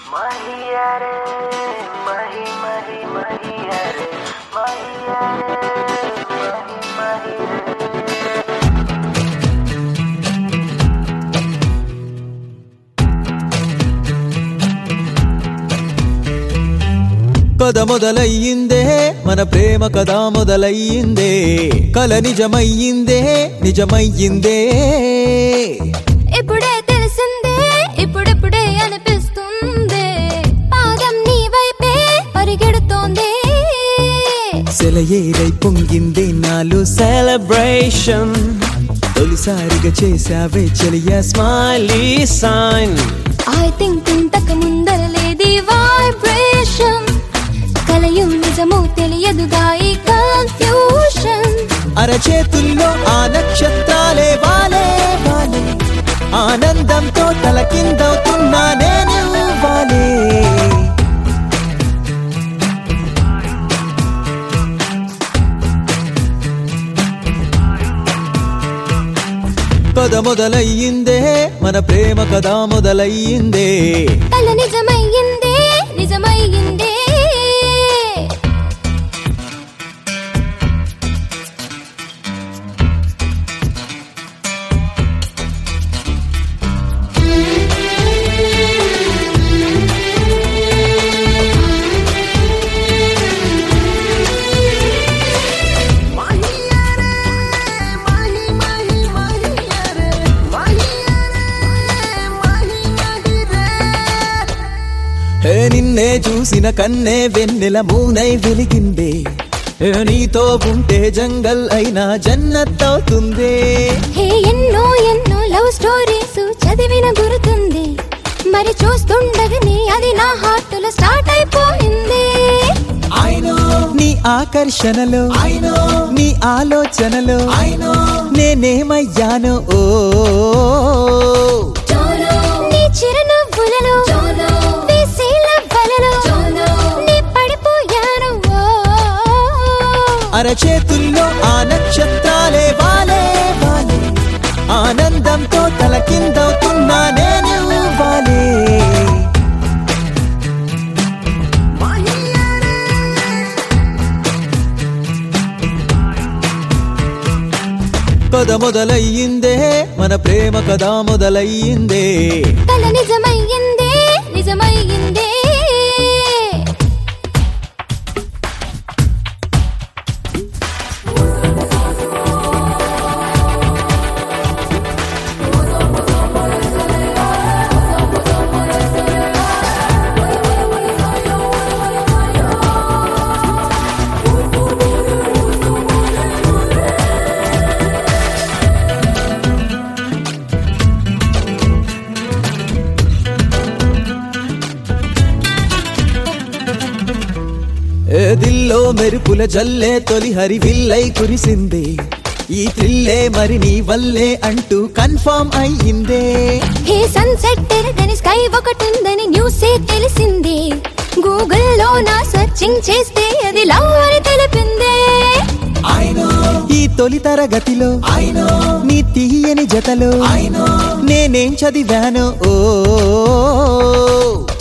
మహియరే మహి మహి మహియరే మహియరే మహి మహిరే కథ మొదలయ్యిందే మన ప్రేమ కథ మొదలయ్యిందే కల నిజమయ్యిందే నిజమయ్యిందే ఇప్పుడే తెలిసిందే ఇప్పుడిప్పుడే అనిపిస్తుంది పాదం నీ వైపే పరిగెడుతోంది సెలయేరై పొంగిందే నాలో సెలబ్రేషన్ తొలిసారిగా చేసావే చెలియ స్మైలీ సైన్ ఐ థింక్ ఇంతకు ముందర లేది వైబ్రేషన్ కలయు నిజము తెలియదుగా ఈ కన్ఫ్యూషన్ అరచేతుల్లో ఆ నక్షత్రాలే వాలే వాలే ఆనందంతో తలకిందవుతున్నా నేను వాలే కథ మొదలయ్యిందే మన ప్రేమ కథ మొదలయ్యిందే కల నిజమయ్యిందే నిజమయ్యిందే హే నిన్నే చూసిన కన్నే వెన్నెల మూనై వెలిగిందే హే నీతో ఉంటే జంగల్ అయినా జన్నత్ అవుతుందే హే ఎన్నో ఎన్నో లవ్ స్టోరీస్ చదివిన గుర్తుంది మరి చూస్తుండగానే అది నా హార్ట్లో స్టార్ట్ అయిపోయింది నీ ఆకర్షణలో నీ ఆలోచనలో నేనేమయ్యాను ఓ నీ చిరునవ్వులలో వేసేల వలలో నీ పడిపోయాను ఓ. అరచేతుల్లో ఆ నక్షత్రాలే వాలే వాలే ఆనందంతో తలకిందవుతున్నా నేను వాలే కథ మొదలయ్యిందే మన ప్రేమ కథ మొదలయ్యిందే కల నిజమయ్యిందే నిజమయ్యిందే ఏ దిల్లో మెరుపుల జల్లే తొలి హరివిల్లై కురిసిందే ఈ త్రిల్లే మరి నీ వల్లే అంటూ కన్ఫర్మ్ అయ్యిందే హే సన్సెట్ తెరదని స్కై ఒకటుందని న్యూసే తెలిసింది గూగుల్లో నా సెర్చింగ్ చేస్తే అది లవ్ అని తెలిపిందే ఈ తొలి తరగతిలో నీ తీయని జతలో నేనేం చదివాను ఓ